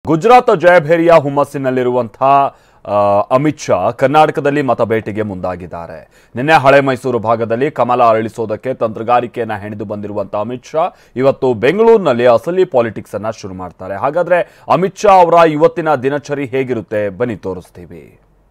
ಗುಜರಾತ್ ಜಯಭೇರಿಯ ಹುಮ್ಮಸ್ಸಿನಲ್ಲಿರುವಂತಹ ಆ, ಅಮಿತ್ ಶಾ ಕರ್ನಾಟಕದಲ್ಲಿ ಮತ ಭೇಟಿಗೆ ಮುಂದಾಗಿದ್ದಾರೆ ನಿನ್ನೆ ಹಳೆ ಮೈಸೂರು ಭಾಗದಲ್ಲಿ ಕಮಲ ಅರಳಿಸೋದಕ್ಕೆ ತಂತ್ರಗಾರಿಕೆಯನ್ನ ಹೆಣೆದು ಬಂದಿರುವಂತಹ ಅಮಿತ್ ಶಾ ಇವತ್ತು ಬೆಂಗಳೂರಿನಲ್ಲಿ ಅಸಲಿ ಪಾಲಿಟಿಕ್ಸ್ ಅನ್ನ ಶುರು ಮಾಡ್ತಾರೆ ಹಾಗಾದ್ರೆ ಅಮಿತ್ ಶಾ ಅವರ ಇವತ್ತಿನ ದಿನಚರಿ ಹೇಗಿರುತ್ತೆ ಬನ್ನಿ ತೋರಿಸ್ತೀವಿ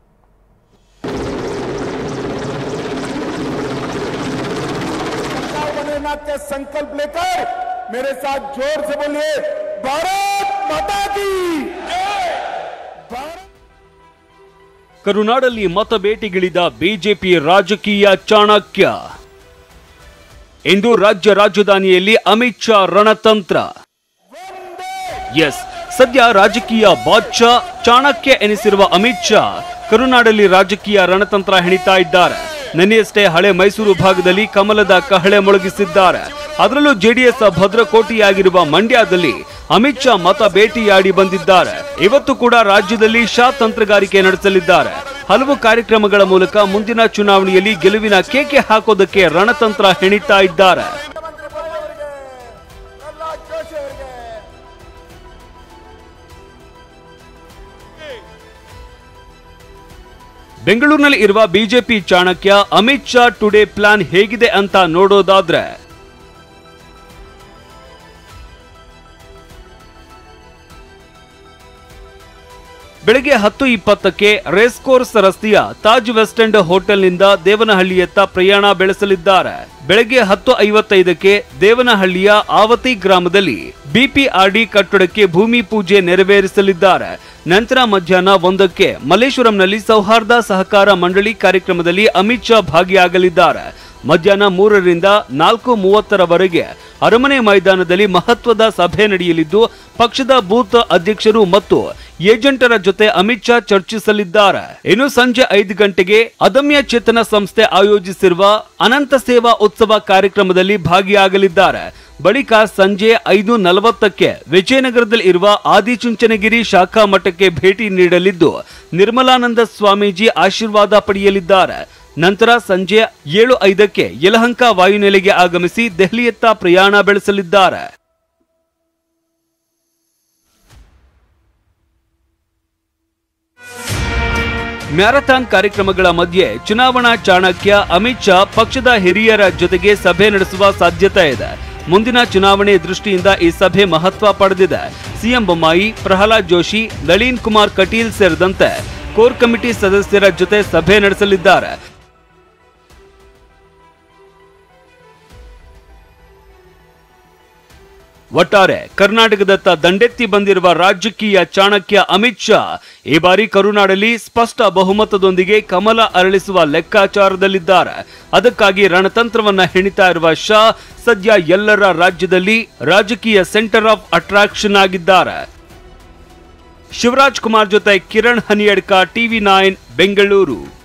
बनेना के संकल्प लेकर मेरे साथ जोर से बोलिए भारत माता की भारत ಕರುನಾಡಲ್ಲಿ ಮತ ಭೇಟಿಗಿಳಿದ ಬಿಜೆಪಿ ರಾಜಕೀಯ ಚಾಣಕ್ಯ ಇಂದು ರಾಜ್ಯ ರಾಜಧಾನಿಯಲ್ಲಿ ಅಮಿತ್ ಶಾ ರಣತಂತ್ರ ಎಸ್ ಸದ್ಯ ರಾಜಕೀಯ ಬಾದ್ಶಾ ಚಾಣಕ್ಯ ಎನಿಸಿರುವ ಅಮಿತ್ ಶಾ ಕರುನಾಡಲ್ಲಿ ರಾಜಕೀಯ ರಣತಂತ್ರ ಹೆಣಿತಾ ಇದ್ದಾರೆ ನಿನ್ನೆಯಷ್ಟೇ ಹಳೆ ಮೈಸೂರು ಭಾಗದಲ್ಲಿ ಕಮಲದ ಕಹಳೆ ಮೊಳಗಿಸಿದ್ದಾರೆ ಅದರಲ್ಲೂ ಜೆಡಿಎಸ್ ಭದ್ರಕೋಟೆಯಾಗಿರುವ ಮಂಡ್ಯದಲ್ಲಿ ಅಮಿತ್ ಶಾ ಮತ ಭೇಟಿಯಾಡಿ ಬಂದಿದ್ದಾರೆ ಇವತ್ತು ಕೂಡ ರಾಜ್ಯದಲ್ಲಿ ಶಾ ತಂತ್ರಗಾರಿಕೆ ನಡೆಸಲಿದ್ದಾರೆ ಹಲವು ಕಾರ್ಯಕ್ರಮಗಳ ಮೂಲಕ ಮುಂದಿನ ಚುನಾವಣೆಯಲ್ಲಿ ಗೆಲುವಿನ ಕೇಕೆ ಹಾಕೋದಕ್ಕೆ ರಣತಂತ್ರ ಹೆಣಿತಾ ಇದ್ದಾರೆ ಮುಖ್ಯಮಂತ್ರಿ ಬರೋವರೆಗೆ ಪ್ರಹ್ಲಾದ್ ಜೋಶಿ ಅವರಿಗೆ ಬೆಂಗಳೂರಿನಲ್ಲಿ ಇರುವ BJP Chanakya Amit Shah today plan ಹೇಗಿದೆ ಅಂತ ನೋಡೋದಾದ್ರೆ ಬೆಳಗ್ಗೆ ಹತ್ತು ಇಪ್ಪತ್ತಕ್ಕೆ ರೇಸ್ ಕೋರ್ಸ್ ರಸ್ತೆಯ ತಾಜ್ ವೆಸ್ಟ್ ಎಂಡ್ ಹೋಟೆಲ್ನಿಂದ ದೇವನಹಳ್ಳಿಯತ್ತ ಪ್ರಯಾಣ ಬೆಳೆಸಲಿದ್ದಾರೆ ಬೆಳಗ್ಗೆ ಹತ್ತು ಐವತ್ತೈದಕ್ಕೆ ದೇವನಹಳ್ಳಿಯ ಆವತಿ ಗ್ರಾಮದಲ್ಲಿ ಬಿಪಿಆರ್ಡಿ ಕಟ್ಟಡಕ್ಕೆ ಭೂಮಿ ಪೂಜೆ ನೆರವೇರಿಸಲಿದ್ದಾರೆ ನಂತರ ಮಧ್ಯಾಹ್ನ ಒಂದಕ್ಕೆ ಮಲ್ಲೇಶ್ವರಂನಲ್ಲಿ ಸೌಹಾರ್ದ ಸಹಕಾರ ಮಂಡಳಿ ಕಾರ್ಯಕ್ರಮದಲ್ಲಿ ಅಮಿತ್ ಶಾ ಭಾಗಿಯಾಗಲಿದ್ದಾರೆ ಮಧ್ಯಾಹ್ನ ಮೂರರಿಂದ ನಾಲ್ಕು ಮೂವತ್ತರವರೆಗೆ ಅರಮನೆ ಮೈದಾನದಲ್ಲಿ ಮಹತ್ವದ ಸಭೆ ನಡೆಯಲಿದ್ದು ಪಕ್ಷದ ಬೂತ್ ಅಧ್ಯಕ್ಷರು ಮತ್ತು ಏಜೆಂಟರ ಜೊತೆ ಅಮಿತ್ ಶಾ ಚರ್ಚಿಸಲಿದ್ದಾರೆ ಇನ್ನು ಸಂಜೆ ಐದು ಗಂಟೆಗೆ ಅದಮ್ಯ ಚೇತನ ಸಂಸ್ಥೆ ಆಯೋಜಿಸಿರುವ ಅನಂತ ಸೇವಾ ಉತ್ಸವ ಕಾರ್ಯಕ್ರಮದಲ್ಲಿ ಭಾಗಿಯಾಗಲಿದ್ದಾರೆ ಬಳಿಕ ಸಂಜೆ ಐದು ನಲವತ್ತಕ್ಕೆ ವಿಜಯನಗರದಲ್ಲಿ ಇರುವ ಆದಿಚುಂಚನಗಿರಿ ಶಾಖಾ ಮಠಕ್ಕೆ ಭೇಟಿ ನೀಡಲಿದ್ದು ನಿರ್ಮಲಾನಂದ ಸ್ವಾಮೀಜಿ ಆಶೀರ್ವಾದ ಪಡೆಯಲಿದ್ದಾರೆ ನಂತರ ಸಂಜೆ ಏಳು ಐದಕ್ಕೆ ಯಲಹಂಕ ವಾಯುನೆಲೆಗೆ ಆಗಮಿಸಿ ದೆಹಲಿಯತ್ತ ಪ್ರಯಾಣ ಬೆಳೆಸಲಿದ್ದಾರೆ ಮ್ಯಾರಥಾನ್ ಕಾರ್ಯಕ್ರಮಗಳ ಮಧ್ಯೆ ಚುನಾವಣಾ ಚಾಣಕ್ಯ ಅಮಿತ್ ಶಾ ಪಕ್ಷದ ಹಿರಿಯರ ಜೊತೆಗೆ ಸಭೆ ನಡೆಸುವ ಸಾಧ್ಯತೆ ಇದೆ ಮುಂದಿನ ಚುನಾವಣೆ ದೃಷ್ಟಿಯಿಂದ ಈ ಸಭೆ ಮಹತ್ವ ಪಡೆದಿದೆ ಸಿಎಂ ಬೊಮ್ಮಾಯಿ ಪ್ರಹ್ಲಾದ್ ಜೋಶಿ ನಳೀನ್ ಕುಮಾರ್ ಕಟೀಲ್ ಸೇರಿದಂತೆ ಕೋರ್ ಕಮಿಟಿ ಸದಸ್ಯರ ಜೊತೆ ಸಭೆ ನಡೆಸಲಿದ್ದಾರೆ ಒಟ್ಟಾರೆ ಕರ್ನಾಟಕದತ್ತ ದಂಡೆತ್ತಿ ಬಂದಿರುವ ರಾಜಕೀಯ ಚಾಣಕ್ಯ ಅಮಿತ್ ಶಾ ಈ ಬಾರಿ ಕರುನಾಡಲ್ಲಿ ಸ್ಪಷ್ಟ ಬಹುಮತದೊಂದಿಗೆ ಕಮಲ ಅರಳಿಸುವ ಲೆಕ್ಕಾಚಾರದಲ್ಲಿದ್ದಾರೆ ಅದಕ್ಕಾಗಿ ರಣತಂತ್ರವನ್ನ ಹೆಣಿತಾ ಇರುವ ಶಾ ಸದ್ಯ ಎಲ್ಲರ ರಾಜ್ಯದಲ್ಲಿ ರಾಜಕೀಯ ಸೆಂಟರ್ ಆಫ್ ಅಟ್ರಾಕ್ಷನ್ ಆಗಿದ್ದಾರೆ ಶಿವರಾಜ್ ಕುಮಾರ್ ಜೊತೆ ಕಿರಣ್ ಹನಿಯಡ್ಕ ಟಿವಿ ನೈನ್ ಬೆಂಗಳೂರು